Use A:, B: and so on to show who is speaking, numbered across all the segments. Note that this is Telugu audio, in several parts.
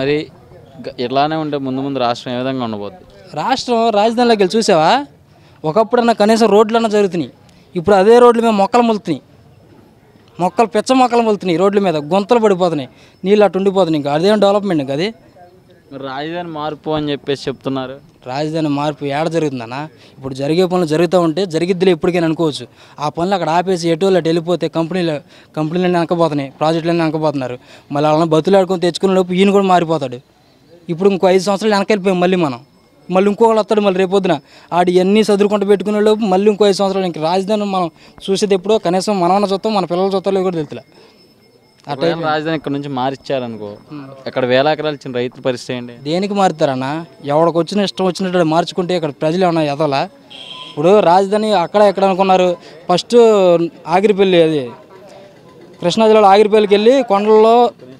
A: మరి గ- ఇట్లానే ఉంటే ముందు ముందు రాష్ట్రం ఏ విధంగా ఉండబోద్ది
B: రాష్ట్రం రాజధానిలోకి వెళ్ళి చూసావా ఒకప్పుడన్నా కనీసం రోడ్లన్నా జరుగుతున్నాయి ఇప్పుడు అదే రోడ్ల మీద మొక్కలు మొలుతున్నాయి మొక్కలు పిచ్చ మొక్కలు మొలుతున్నాయి రోడ్ల మీద గుంతలు పడిపోతున్నాయి నీళ్ళు అటు ఉండిపోతున్నాయి ఇంకా అదేం డెవలప్మెంట్ ఇంకా అది
A: మరి రాజధాని మార్పు అని చెప్పేసి చెప్తున్నారు
B: రాజధాని మార్పు ఏడ జరుగుతుందన్నా ఇప్పుడు జరిగే పనులు జరుగుతూ ఉంటే జరిగిద్దిలే ఇప్పటికైనా అనుకోవచ్చు ఆ పనులు అక్కడ ఆపేసి ఎటు అటు వెళ్ళిపోతే కంపెనీలు కంపెనీలన్నీ వెనకపోతున్నాయి ప్రాజెక్టులన్నీ వెనకపోతున్నారు మళ్ళీ వాళ్ళని బతులాడుకొని తెచ్చుకునే లోపు ఈయన కూడా మారిపోతాడు ఇప్పుడు ఇంకో ఐదు సంవత్సరాలు వెనకెళ్ళిపోయాం మళ్ళీ మనం మళ్ళీ ఇంకోళ్ళు వస్తాడు మళ్ళీ రేపొద్దున ఆడు ఇవన్నీ చదువుకుంటూ పెట్టుకునే లోపు మళ్ళీ ఇంకో ఐదు సంవత్సరాలు ఇంక రాజధాని మనం చూసేది ఎప్పుడో కనీసం మనమన్న చూస్తాం మన పిల్లల చూస్తాలో కూడా తెలుతులే
A: ఒకవేళ రాజధాని ఇక్కడ నుంచి మారిచ్చారనుకో ఇక్కడ వేల ఎకరాలు ఇచ్చిన రైతుల పరిస్థితి ఏంటి
B: దేనికి మారుతారన్న ఎవడికి వచ్చిన ఇష్టం వచ్చినట్టు మార్చుకుంటే ఇక్కడ ప్రజలు ఏమన్నా ఎదలా ఇప్పుడు రాజధాని అక్కడ ఎక్కడ అనుకున్నారు ఫస్ట్ ఆగిరిపల్లి అది కృష్ణా జిల్లాలో ఆగిరిపల్లికి వెళ్ళి కొండల్లో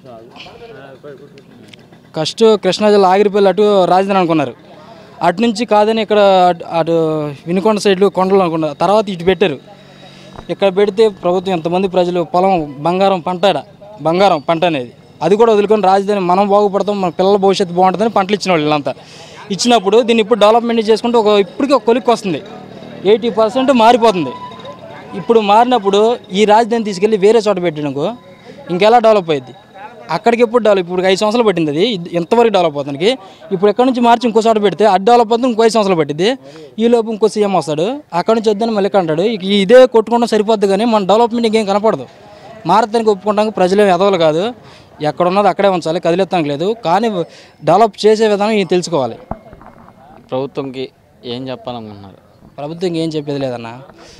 B: ఫస్ట్ కృష్ణా జిల్లా ఆగిరిపల్లి అటు రాజధాని అనుకున్నారు అటు నుంచి కాదని ఇక్కడ అటు- అటు వినుకొండ సైడ్లు కొండలు అనుకున్నారు తర్వాత ఇటు పెట్టారు ఇక్కడ పెడితే ప్రభుత్వం ఎంతమంది ప్రజలు పొలం బంగారం పంట ఈడ. బంగారం పంట అనేది అది కూడా వదులుకొని రాజధాని మనం బాగుపడతాం మన పిల్లల భవిష్యత్తు బాగుంటుందని పంటలు ఇచ్చిన వాళ్ళు వీళ్ళంతా ఇచ్చినప్పుడు దీన్ని ఇప్పుడు డెవలప్మెంట్ చేసుకుంటే ఒక ఇప్పటికీ ఒక కొలిక్కి వస్తుంది ఎయిటీ పర్సెంట్ మారిపోతుంది ఇప్పుడు మారినప్పుడు ఈ రాజధాని తీసుకెళ్ళి వేరే చోట పెట్టినకు ఇంకెలా డెవలప్ అయ్యింది అక్కడికి ఎప్పుడు డెవలప్ ఇప్పుడు ఐదు సంవత్సరాలు పట్టింది అది ఇది ఎంతవరకు డెవలప్ అవుతానికి ఇప్పుడు ఎక్కడి నుంచి మార్చి ఇంకో చోట పెడితే అది డెవలప్ అవుతుంది ఇంకో ఐదు సంవత్సరాలు పట్టింది ఈ లోపు ఇంకో సీఎం వస్తాడు అక్కడి నుంచి వద్దని మళ్ళీ ఇక్కడ అంటాడు ఇక ఇదే కొట్టుకుంటాం సరిపోద్ది కానీ మన డెవలప్మెంట్ ఇంకేం కనపడదు మారతానికి ఒప్పుకుంటానికి ప్రజలు ఎదవలు కాదు ఎక్కడ ఉన్నది అక్కడే ఉంచాలి కదిలెత్తానికి లేదు కానీ డెవలప్ చేసే విధానం ఈయన తెలుసుకోవాలి
A: ప్రభుత్వంకి ఏం చెప్పాలనుకుంటున్నారు
B: ప్రభుత్వం ఇంకేం చెప్పేది లేదన్న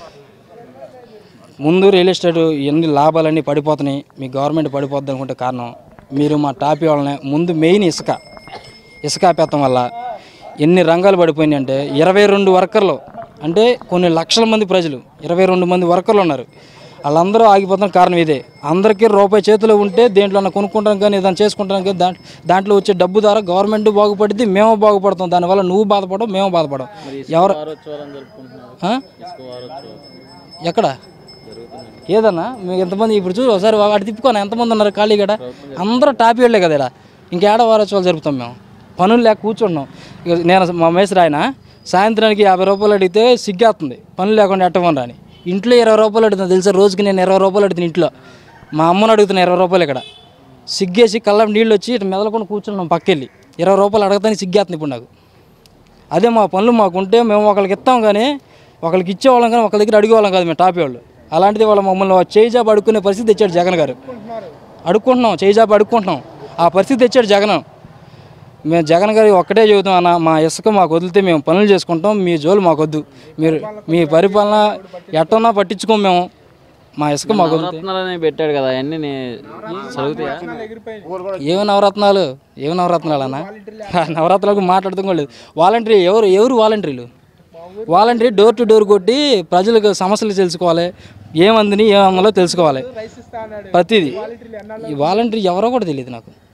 B: ముందు రియల్ ఎస్టేట్ ఎన్ని లాభాలన్నీ పడిపోతున్నాయి మీ గవర్నమెంట్ పడిపోద్ది అనుకుంటే కారణం మీరు మా టాపీ వాళ్ళని ముందు మెయిన్ ఇసుక ఇసుక ఆపేత్తం వల్ల ఎన్ని రంగాలు పడిపోయినాయి అంటే ఇరవై రెండు వర్కర్లు అంటే కొన్ని లక్షల మంది ప్రజలు ఇరవై రెండు మంది వర్కర్లు ఉన్నారు వాళ్ళందరూ ఆగిపోతున్న కారణం ఇదే అందరికీ రూపాయి చేతిలో ఉంటే దేంట్లో కొనుక్కుంటాం కానీ ఏదైనా చేసుకుంటాం కానీ దాంట్లో దాంట్లో వచ్చే డబ్బు ద్వారా గవర్నమెంట్ బాగుపడిద్ది మేము బాగుపడతాం దానివల్ల నువ్వు బాధపడవు మేము బాధపడం ఎవరు
A: వారోత్సవాలను జరుపుకుంటున్నారు
B: ఆ?
A: ఇసుక వారోత్సవాలు
B: ఎక్కడ ఏదన్నా మీకు ఎంతమంది ఇప్పుడు చూడు ఒకసారి అటు తిప్పుకోనా ఎంతమంది ఉన్నారు ఖాళీ గడ అందరూ టాపీ వెళ్ళే కదా ఇక్కడ ఇంకేడ వారోత్సవాలు జరుపుతాం మేము పనులు లేక కూర్చుంటున్నాం ఇక నేను మా మేస్త్రి ఆయన సాయంత్రానికి యాభై రూపాయలు అడిగితే సిగ్గేస్తుంది పనులు లేకుండా ఎట్టమని రాని ఇంట్లో ఇరవై రూపాయలు అడుగుతాను తెలుసా రోజుకి నేను ఇరవై రూపాయలు అడుగుతాను ఇంట్లో మా అమ్మని అడుగుతున్నా ఇరవై రూపాయలు ఇక్కడ సిగ్గేసి కళ్ళ నీళ్ళు వచ్చి ఇటు మెదలకుండా కూర్చున్నాం పక్కెళ్ళి ఇరవై రూపాయలు అడగతానికి సిగ్గేస్తుంది ఇప్పుడు నాకు అదే మా పనులు మాకు ఉంటే మేము ఒకరికి ఇస్తాం కానీ ఒకరికి ఇచ్చేవాళ్ళం కానీ ఒకరి దగ్గర అడిగేవాళ్ళం కాదు మేము టాపీ వాళ్ళు అలాంటిది వాళ్ళ మమ్మల్ని చేయి జాబ్ అడుక్కునే పరిస్థితి తెచ్చాడు జగన్ గారు అడుక్కుంటున్నాం చేయి జాబ్ అడుక్కుంటున్నాం ఆ పరిస్థితి తెచ్చాడు జగన్ మేము జగన్ గారి ఒక్కటే చెబుతాం అన్న మా ఇసుక మాకు వదిలితే మేము పనులు చేసుకుంటాం మీ జోలు మాకు వద్దు మీరు మీ పరిపాలన ఎట్టన్నా పట్టించుకోం మేము మా ఇసుక మాకు వదిలితే
A: నవరత్నాలని పెట్టాడు కదా అవన్నీ నీ చదువుతాయా
B: ఏమి నవరత్నాలు ఏమి నవరత్నాలు అన్న ఆ నవరత్నాలకు మాట్లాడుతూ కూడా లేదు వాలంటరీ ఎవరు ఎవరు వాలంటరీలు వాలంటరీ డోర్ టు డోర్ కొట్టి ప్రజలకు సమస్యలు తెలుసుకోవాలి ఏమందని ఏమందో తెలుసుకోవాలి ప్రతిదీ ఈ వాలంటరీ ఎవరో కూడా తెలియదు నాకు